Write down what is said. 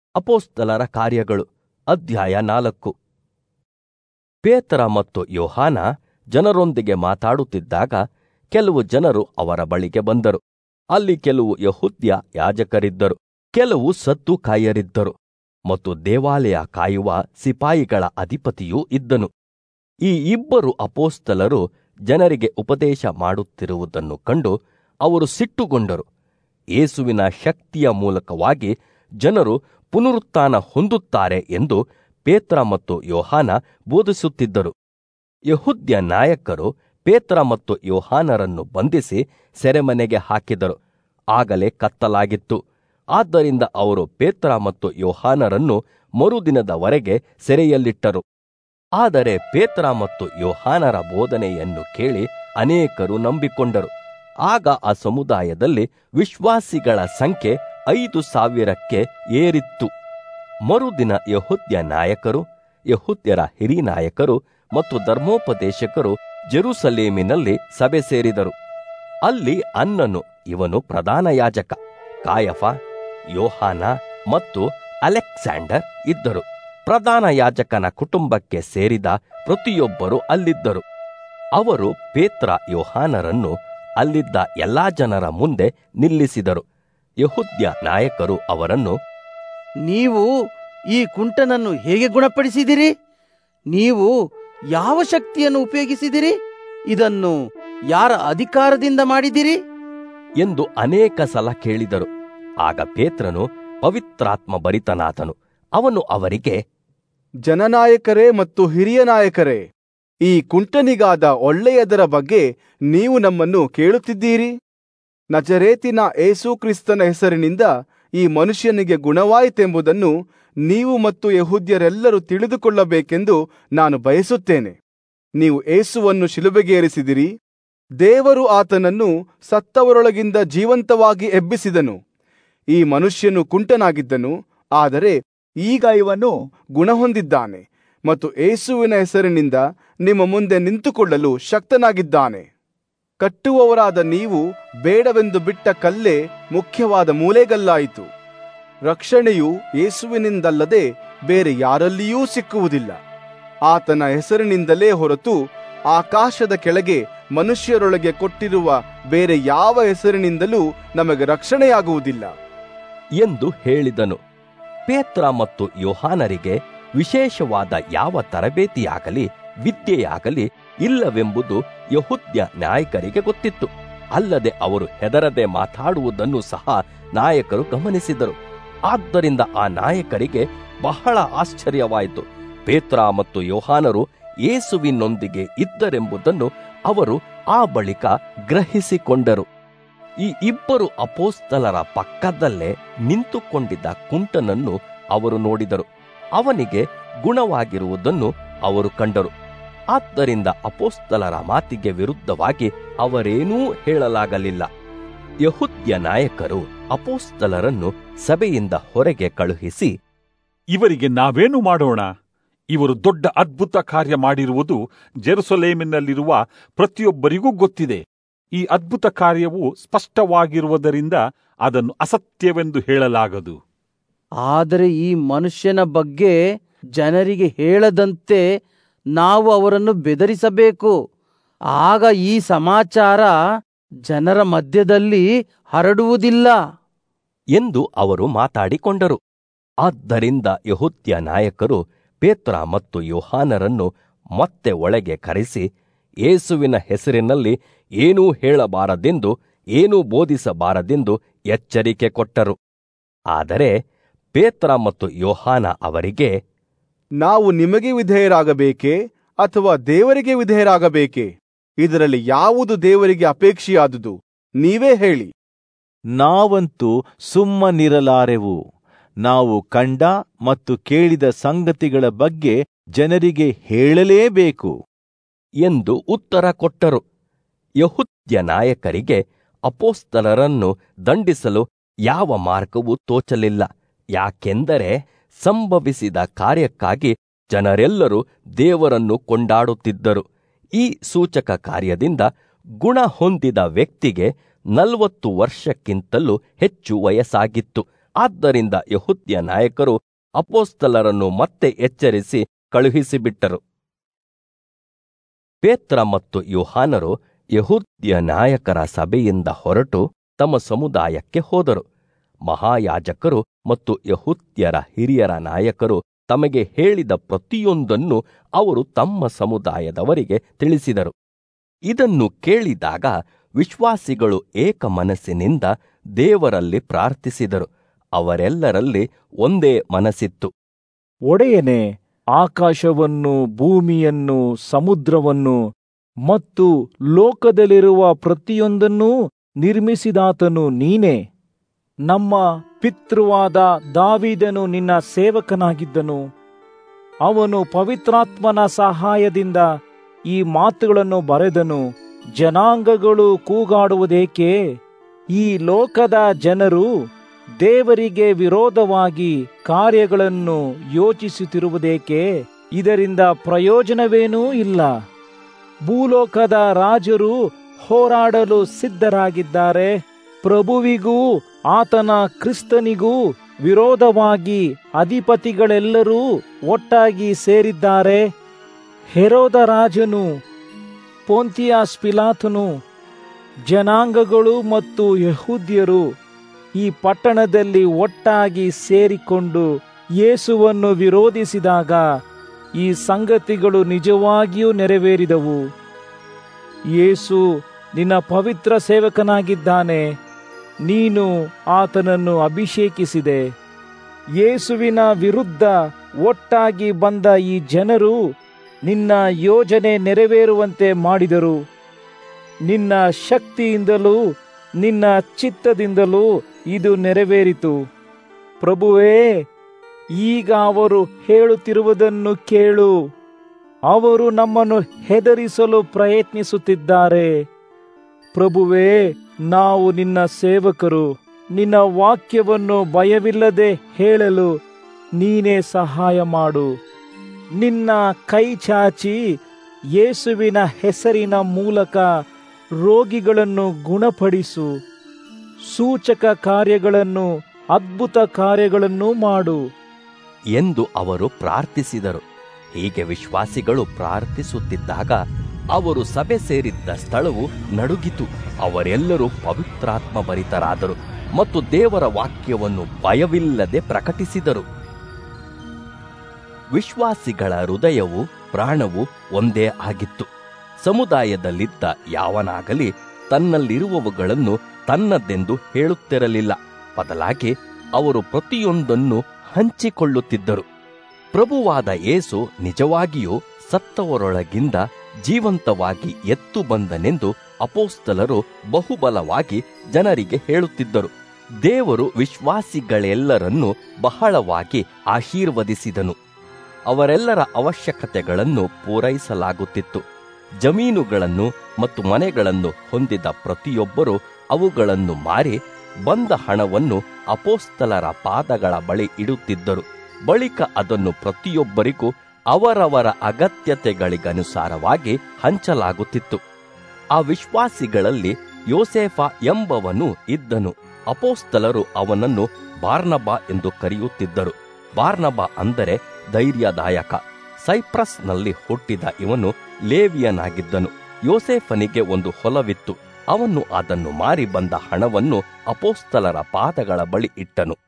ಅಪೋಸ್ತಲರ ಕಾರ್ಯಗಳು ಅಧ್ಯಾಯ ನಾಲ್ಕು ಪೇತರ ಮತ್ತು ಯೋಹಾನ ಜನರೊಂದಿಗೆ ಮಾತಾಡುತ್ತಿದ್ದಾಗ ಕೆಲವು ಜನರು ಅವರ ಬಳಿಗೆ ಬಂದರು ಅಲ್ಲಿ ಕೆಲವು ಯಹುದ್ಯ ಯಾಜಕರಿದ್ದರು ಕೆಲವು ಸತ್ತು ಕಾಯರಿದ್ದರು ಮತ್ತು ದೇವಾಲಯ ಕಾಯುವ ಸಿಪಾಯಿಗಳ ಅಧಿಪತಿಯೂ ಇದ್ದನು ಈ ಇಬ್ಬರು ಅಪೋಸ್ತಲರು ಜನರಿಗೆ ಉಪದೇಶ ಮಾಡುತ್ತಿರುವುದನ್ನು ಕಂಡು ಅವರು ಸಿಟ್ಟುಗೊಂಡರು ಯೇಸುವಿನ ಶಕ್ತಿಯ ಮೂಲಕವಾಗಿ ಜನರು ಪುನರುತ್ಥಾನ ಹೊಂದುತ್ತಾರೆ ಎಂದು ಪೇತ್ರ ಮತ್ತು ಯೋಹಾನ ಬೋಧಿಸುತ್ತಿದ್ದರು ಯಹುದ್ಯ ನಾಯಕರು ಪೇತ್ರ ಮತ್ತು ಯೋಹಾನರನ್ನು ಬಂಧಿಸಿ ಸೆರೆಮನೆಗೆ ಹಾಕಿದರು ಆಗಲೇ ಕತ್ತಲಾಗಿತ್ತು ಆದ್ದರಿಂದ ಅವರು ಪೇತ್ರ ಮತ್ತು ಯೋಹಾನರನ್ನು ಮರುದಿನದವರೆಗೆ ಸೆರೆಯಲ್ಲಿಟ್ಟರು ಆದರೆ ಪೇತ್ರ ಮತ್ತು ಯೋಹಾನರ ಬೋಧನೆಯನ್ನು ಕೇಳಿ ಅನೇಕರು ನಂಬಿಕೊಂಡರು ಆಗ ಆ ಸಮುದಾಯದಲ್ಲಿ ವಿಶ್ವಾಸಿಗಳ ಸಂಖ್ಯೆ ಐದು ಸಾವಿರಕ್ಕೆ ಏರಿತ್ತು ಮರುದಿನ ಯಹುದ್ಯ ನಾಯಕರು ಯಹುದ್ಯರ ಹಿರಿನಾಯಕರು ಮತ್ತು ಧರ್ಮೋಪದೇಶಕರು ಜೆರುಸಲೇಮಿನಲ್ಲಿ ಸಭೆ ಸೇರಿದರು ಅಲ್ಲಿ ಅನ್ನನು ಇವನು ಪ್ರಧಾನ ಯಾಜಕ ಕಾಯಫ ಯೋಹಾನ ಮತ್ತು ಅಲೆಕ್ಸಾಂಡರ್ ಇದ್ದರು ಪ್ರಧಾನ ಯಾಜಕನ ಕುಟುಂಬಕ್ಕೆ ಸೇರಿದ ಪ್ರತಿಯೊಬ್ಬರು ಅಲ್ಲಿದ್ದರು ಅವರು ಪೇತ್ರ ಯೋಹಾನರನ್ನು ಅಲ್ಲಿದ್ದ ಎಲ್ಲಾ ಜನರ ಮುಂದೆ ನಿಲ್ಲಿಸಿದರು ಯಹುದ್ಯ ನಾಯಕರು ಅವರನ್ನು ನೀವು ಈ ಕುಂಟನನ್ನು ಹೇಗೆ ಗುಣಪಡಿಸಿದಿರಿ ನೀವು ಯಾವ ಶಕ್ತಿಯನ್ನು ಉಪಯೋಗಿಸಿದಿರಿ ಇದನ್ನು ಯಾರ ಅಧಿಕಾರದಿಂದ ಮಾಡಿದಿರಿ ಎಂದು ಅನೇಕ ಸಲ ಕೇಳಿದರು ಆಗ ಪೇತ್ರನು ಪವಿತ್ರಾತ್ಮ ಭರಿತನಾದನು ಅವನು ಅವರಿಗೆ ಜನನಾಯಕರೇ ಮತ್ತು ಹಿರಿಯ ನಾಯಕರೇ ಈ ಕುಂಟನಿಗಾದ ಒಳ್ಳೆಯದರ ಬಗ್ಗೆ ನೀವು ನಮ್ಮನ್ನು ಕೇಳುತ್ತಿದ್ದೀರಿ ನಜರೇತಿನ ಏಸು ಕ್ರಿಸ್ತನ ಹೆಸರಿನಿಂದ ಈ ಮನುಷ್ಯನಿಗೆ ಗುಣವಾಯಿತೆಂಬುದನ್ನು ನೀವು ಮತ್ತು ಯಹೂದ್ಯರೆಲ್ಲರೂ ತಿಳಿದುಕೊಳ್ಳಬೇಕೆಂದು ನಾನು ಬಯಸುತ್ತೇನೆ ನೀವು ಏಸುವನ್ನು ಶಿಲುಬೆಗೇರಿಸಿದಿರಿ ದೇವರು ಆತನನ್ನು ಸತ್ತವರೊಳಗಿಂದ ಜೀವಂತವಾಗಿ ಎಬ್ಬಿಸಿದನು ಈ ಮನುಷ್ಯನು ಕುಂಟನಾಗಿದ್ದನು ಆದರೆ ಈಗ ಇವನು ಗುಣಹೊಂದಿದ್ದಾನೆ ಮತ್ತು ಏಸುವಿನ ಹೆಸರಿನಿಂದ ನಿಮ್ಮ ಮುಂದೆ ನಿಂತುಕೊಳ್ಳಲು ಶಕ್ತನಾಗಿದ್ದಾನೆ ಕಟ್ಟುವವರಾದ ನೀವು ಬೇಡವೆಂದು ಬಿಟ್ಟ ಕಲ್ಲೇ ಮುಖ್ಯವಾದ ಮೂಲೆಗಲ್ಲಾಯಿತು ರಕ್ಷಣೆಯು ಯೇಸುವಿನಿಂದಲ್ಲದೆ ಬೇರೆ ಯಾರಲ್ಲಿಯೂ ಸಿಕ್ಕುವುದಿಲ್ಲ ಆತನ ಹೆಸರಿನಿಂದಲೇ ಹೊರತು ಆಕಾಶದ ಕೆಳಗೆ ಮನುಷ್ಯರೊಳಗೆ ಕೊಟ್ಟಿರುವ ಬೇರೆ ಯಾವ ಹೆಸರಿನಿಂದಲೂ ನಮಗೆ ರಕ್ಷಣೆಯಾಗುವುದಿಲ್ಲ ಎಂದು ಹೇಳಿದನು ಪೇತ್ರ ಮತ್ತು ಯೋಹಾನರಿಗೆ ವಿಶೇಷವಾದ ಯಾವ ತರಬೇತಿಯಾಗಲಿ ವಿದ್ಯೆಯಾಗಲಿ ಇಲ್ಲವೆಂಬುದು ಯಹುದ್ಯ ನಾಯಕರಿಗೆ ಗೊತ್ತಿತ್ತು ಅಲ್ಲದೆ ಅವರು ಹೆದರದೆ ಮಾತಾಡುವುದನ್ನು ಸಹ ನಾಯಕರು ಗಮನಿಸಿದರು ಆದ್ದರಿಂದ ಆ ನಾಯಕರಿಗೆ ಬಹಳ ಆಶ್ಚರ್ಯವಾಯಿತು ಪೇತ್ರ ಮತ್ತು ಯೋಹಾನರು ಯೇಸುವಿನೊಂದಿಗೆ ಇದ್ದರೆಂಬುದನ್ನು ಅವರು ಆ ಬಳಿಕ ಗ್ರಹಿಸಿಕೊಂಡರು ಈ ಇಬ್ಬರು ಅಪೋಸ್ತಲರ ಪಕ್ಕದಲ್ಲೇ ನಿಂತುಕೊಂಡಿದ್ದ ಕುಂಟನನ್ನು ಅವರು ನೋಡಿದರು ಅವನಿಗೆ ಗುಣವಾಗಿರುವುದನ್ನು ಅವರು ಕಂಡರು ಆದ್ದರಿಂದ ಅಪೋಸ್ತಲರ ಮಾತಿಗೆ ವಿರುದ್ಧವಾಗಿ ಅವರೇನೂ ಹೇಳಲಾಗಲಿಲ್ಲ ಯಹುದ್ಯ ನಾಯಕರು ಅಪೋಸ್ತಲರನ್ನು ಸಭೆಯಿಂದ ಹೊರಗೆ ಕಳುಹಿಸಿ ಇವರಿಗೆ ನಾವೇನು ಮಾಡೋಣ ಇವರು ದೊಡ್ಡ ಅದ್ಭುತ ಕಾರ್ಯ ಮಾಡಿರುವುದು ಜೆರುಸಲೇಮಿನಲ್ಲಿರುವ ಪ್ರತಿಯೊಬ್ಬರಿಗೂ ಗೊತ್ತಿದೆ ಈ ಅದ್ಭುತ ಕಾರ್ಯವು ಸ್ಪಷ್ಟವಾಗಿರುವುದರಿಂದ ಅದನ್ನು ಅಸತ್ಯವೆಂದು ಹೇಳಲಾಗದು ಆದರೆ ಈ ಮನುಷ್ಯನ ಬಗ್ಗೆ ಜನರಿಗೆ ಹೇಳದಂತೆ ನಾವು ಅವರನ್ನು ಬೆದರಿಸಬೇಕು ಆಗ ಈ ಸಮಾಚಾರ ಜನರ ಮಧ್ಯದಲ್ಲಿ ಹರಡುವುದಿಲ್ಲ ಎಂದು ಅವರು ಮಾತಾಡಿಕೊಂಡರು ಆದ್ದರಿಂದ ಯಹುದ್ಯ ನಾಯಕರು ಪೇತ್ರ ಮತ್ತು ಯೋಹಾನರನ್ನು ಮತ್ತೆ ಒಳಗೆ ಕರೆಸಿ ಯೇಸುವಿನ ಹೆಸರಿನಲ್ಲಿ ಏನೂ ಹೇಳಬಾರದೆಂದು ಏನೂ ಬೋಧಿಸಬಾರದೆಂದು ಎಚ್ಚರಿಕೆ ಕೊಟ್ಟರು ಆದರೆ ಪೇತ್ರ ಮತ್ತು ಯೋಹಾನ ಅವರಿಗೆ ನಾವು ನಿಮಗೆ ವಿಧೇಯರಾಗಬೇಕೇ ಅಥವಾ ದೇವರಿಗೆ ವಿಧೇಯರಾಗಬೇಕೇ ಇದರಲ್ಲಿ ಯಾವುದು ದೇವರಿಗೆ ಅಪೇಕ್ಷೆಯಾದುದು ನೀವೇ ಹೇಳಿ ನಾವಂತೂ ಸುಮ್ಮನಿರಲಾರೆವು ನಾವು ಕಂಡ ಮತ್ತು ಕೇಳಿದ ಸಂಗತಿಗಳ ಬಗ್ಗೆ ಜನರಿಗೆ ಹೇಳಲೇಬೇಕು ಎಂದು ಉತ್ತರ ಕೊಟ್ಟರು ಯಹುದ್ಯ ನಾಯಕರಿಗೆ ಅಪೋಸ್ತಲರನ್ನು ದಂಡಿಸಲು ಯಾವ ಮಾರ್ಗವೂ ತೋಚಲಿಲ್ಲ ಯಾಕೆಂದರೆ ಸಂಭವಿಸಿದ ಕಾರ್ಯಕ್ಕಾಗಿ ಜನರೆಲ್ಲರೂ ದೇವರನ್ನು ಕೊಂಡಾಡುತ್ತಿದ್ದರು ಈ ಸೂಚಕ ಕಾರ್ಯದಿಂದ ಗುಣ ಹೊಂದಿದ ವ್ಯಕ್ತಿಗೆ ನಲವತ್ತು ವರ್ಷಕ್ಕಿಂತಲೂ ಹೆಚ್ಚು ವಯಸ್ಸಾಗಿತ್ತು ಆದ್ದರಿಂದ ಯಹುದ್ಯ ನಾಯಕರು ಅಪೋಸ್ತಲರನ್ನು ಮತ್ತೆ ಎಚ್ಚರಿಸಿ ಕಳುಹಿಸಿಬಿಟ್ಟರು ಪೇತ್ರ ಮತ್ತು ಯೋಹಾನರು ಯಹುದ್ಯ ನಾಯಕರ ಸಭೆಯಿಂದ ಹೊರಟು ತಮ್ಮ ಸಮುದಾಯಕ್ಕೆ ಹೋದರು ಮಹಾಯಾಜಕರು ಮತ್ತು ಯಹುದ್ಯರ ಹಿರಿಯರ ನಾಯಕರು ತಮಗೆ ಹೇಳಿದ ಪ್ರತಿಯೊಂದನ್ನು ಅವರು ತಮ್ಮ ಸಮುದಾಯದವರಿಗೆ ತಿಳಿಸಿದರು ಇದನ್ನು ಕೇಳಿದಾಗ ವಿಶ್ವಾಸಿಗಳು ಏಕ ಮನಸ್ಸಿನಿಂದ ದೇವರಲ್ಲಿ ಪ್ರಾರ್ಥಿಸಿದರು ಅವರೆಲ್ಲರಲ್ಲಿ ಒಂದೇ ಮನಸ್ಸಿತ್ತು ಒಡೆಯನೆ ಆಕಾಶವನ್ನು ಭೂಮಿಯನ್ನು ಸಮುದ್ರವನ್ನು ಮತ್ತು ಲೋಕದಲ್ಲಿರುವ ಪ್ರತಿಯೊಂದನ್ನೂ ನಿರ್ಮಿಸಿದಾತನು ನೀನೇ ನಮ್ಮ ಪಿತೃವಾದ ದಾವಿದನು ನಿನ್ನ ಸೇವಕನಾಗಿದ್ದನು ಅವನು ಪವಿತ್ರಾತ್ಮನ ಸಹಾಯದಿಂದ ಈ ಮಾತುಗಳನ್ನು ಬರೆದನು ಜನಾಂಗಗಳು ಕೂಗಾಡುವುದೇಕೆ ಈ ಲೋಕದ ಜನರು ದೇವರಿಗೆ ವಿರೋಧವಾಗಿ ಕಾರ್ಯಗಳನ್ನು ಯೋಚಿಸುತ್ತಿರುವುದೇಕೆ ಇದರಿಂದ ಪ್ರಯೋಜನವೇನೂ ಇಲ್ಲ ಭೂಲೋಕದ ರಾಜರು ಹೋರಾಡಲು ಸಿದ್ಧರಾಗಿದ್ದಾರೆ ಪ್ರಭುವಿಗೂ ಆತನ ಕ್ರಿಸ್ತನಿಗೂ ವಿರೋಧವಾಗಿ ಅಧಿಪತಿಗಳೆಲ್ಲರೂ ಒಟ್ಟಾಗಿ ಸೇರಿದ್ದಾರೆ ಹೆರೋದ ರಾಜನು ಪೋಂತಿಯಾಸ್ ಪಿಲಾತನು ಜನಾಂಗಗಳು ಮತ್ತು ಯಹೂದ್ಯರು ಈ ಪಟ್ಟಣದಲ್ಲಿ ಒಟ್ಟಾಗಿ ಸೇರಿಕೊಂಡು ಯೇಸುವನ್ನು ವಿರೋಧಿಸಿದಾಗ ಈ ಸಂಗತಿಗಳು ನಿಜವಾಗಿಯೂ ನೆರವೇರಿದವು ಯೇಸು ನಿನ್ನ ಪವಿತ್ರ ಸೇವಕನಾಗಿದ್ದಾನೆ ನೀನು ಆತನನ್ನು ಅಭಿಷೇಕಿಸಿದೆ ಯೇಸುವಿನ ವಿರುದ್ಧ ಒಟ್ಟಾಗಿ ಬಂದ ಈ ಜನರು ನಿನ್ನ ಯೋಜನೆ ನೆರವೇರುವಂತೆ ಮಾಡಿದರು ನಿನ್ನ ಶಕ್ತಿಯಿಂದಲೂ ನಿನ್ನ ಚಿತ್ತದಿಂದಲೂ ಇದು ನೆರವೇರಿತು ಪ್ರಭುವೇ ಈಗ ಅವರು ಹೇಳುತ್ತಿರುವುದನ್ನು ಕೇಳು ಅವರು ನಮ್ಮನ್ನು ಹೆದರಿಸಲು ಪ್ರಯತ್ನಿಸುತ್ತಿದ್ದಾರೆ ಪ್ರಭುವೇ ನಾವು ನಿನ್ನ ಸೇವಕರು ನಿನ್ನ ವಾಕ್ಯವನ್ನು ಭಯವಿಲ್ಲದೆ ಹೇಳಲು ನೀನೇ ಸಹಾಯ ಮಾಡು ನಿನ್ನ ಕೈ ಚಾಚಿ ಯೇಸುವಿನ ಹೆಸರಿನ ಮೂಲಕ ರೋಗಿಗಳನ್ನು ಗುಣಪಡಿಸು ಸೂಚಕ ಕಾರ್ಯಗಳನ್ನು ಅದ್ಭುತ ಕಾರ್ಯಗಳನ್ನು ಮಾಡು ಎಂದು ಅವರು ಪ್ರಾರ್ಥಿಸಿದರು ಹೀಗೆ ವಿಶ್ವಾಸಿಗಳು ಪ್ರಾರ್ಥಿಸುತ್ತಿದ್ದಾಗ ಅವರು ಸಭೆ ಸೇರಿದ್ದ ಸ್ಥಳವು ನಡುಗಿತು ಅವರೆಲ್ಲರೂ ಪವಿತ್ರಾತ್ಮ ಭರಿತರಾದರು ಮತ್ತು ದೇವರ ವಾಕ್ಯವನ್ನು ಭಯವಿಲ್ಲದೆ ಪ್ರಕಟಿಸಿದರು ವಿಶ್ವಾಸಿಗಳ ಹೃದಯವು ಪ್ರಾಣವು ಒಂದೇ ಆಗಿತ್ತು ಸಮುದಾಯದಲ್ಲಿದ್ದ ಯಾವನಾಗಲಿ ತನ್ನಲ್ಲಿರುವವುಗಳನ್ನು ತನ್ನದೆಂದು ಹೇಳುತ್ತಿರಲಿಲ್ಲ ಬದಲಾಗಿ ಅವರು ಪ್ರತಿಯೊಂದನ್ನು ಹಂಚಿಕೊಳ್ಳುತ್ತಿದ್ದರು ಪ್ರಭುವಾದ ಯೇಸು ನಿಜವಾಗಿಯೂ ಸತ್ತವರೊಳಗಿಂದ ಜೀವಂತವಾಗಿ ಎತ್ತು ಬಂದನೆಂದು ಅಪೋಸ್ತಲರು ಬಹುಬಲವಾಗಿ ಜನರಿಗೆ ಹೇಳುತ್ತಿದ್ದರು ದೇವರು ವಿಶ್ವಾಸಿಗಳೆಲ್ಲರನ್ನೂ ಬಹಳವಾಗಿ ಆಶೀರ್ವದಿಸಿದನು ಅವರೆಲ್ಲರ ಅವಶ್ಯಕತೆಗಳನ್ನು ಪೂರೈಸಲಾಗುತ್ತಿತ್ತು ಜಮೀನುಗಳನ್ನು ಮತ್ತು ಮನೆಗಳನ್ನು ಹೊಂದಿದ ಪ್ರತಿಯೊಬ್ಬರು ಅವುಗಳನ್ನು ಮಾರಿ ಬಂದ ಹಣವನ್ನು ಅಪೋಸ್ತಲರ ಪಾದಗಳ ಬಳಿ ಇಡುತ್ತಿದ್ದರು ಬಳಿಕ ಅದನ್ನು ಪ್ರತಿಯೊಬ್ಬರಿಗೂ ಅವರವರ ಅಗತ್ಯತೆಗಳಿಗನುಸಾರವಾಗಿ ಹಂಚಲಾಗುತ್ತಿತ್ತು ಆ ವಿಶ್ವಾಸಿಗಳಲ್ಲಿ ಯೋಸೇಫ ಎಂಬವನು ಇದ್ದನು ಅಪೋಸ್ತಲರು ಅವನನ್ನು ಬಾರ್ನಬ ಎಂದು ಕರೆಯುತ್ತಿದ್ದರು ಬಾರ್ನಬ ಅಂದರೆ ಧೈರ್ಯದಾಯಕ ಸೈಪ್ರಸ್ನಲ್ಲಿ ಹುಟ್ಟಿದ ಇವನು ಲೇವಿಯನಾಗಿದ್ದನು ಯೋಸೇಫನಿಗೆ ಒಂದು ಹೊಲವಿತ್ತು ಅವನು ಅದನ್ನು ಮಾರಿ ಬಂದ ಹಣವನ್ನು ಅಪೋಸ್ತಲರ ಪಾದಗಳ ಬಳಿ ಇಟ್ಟನು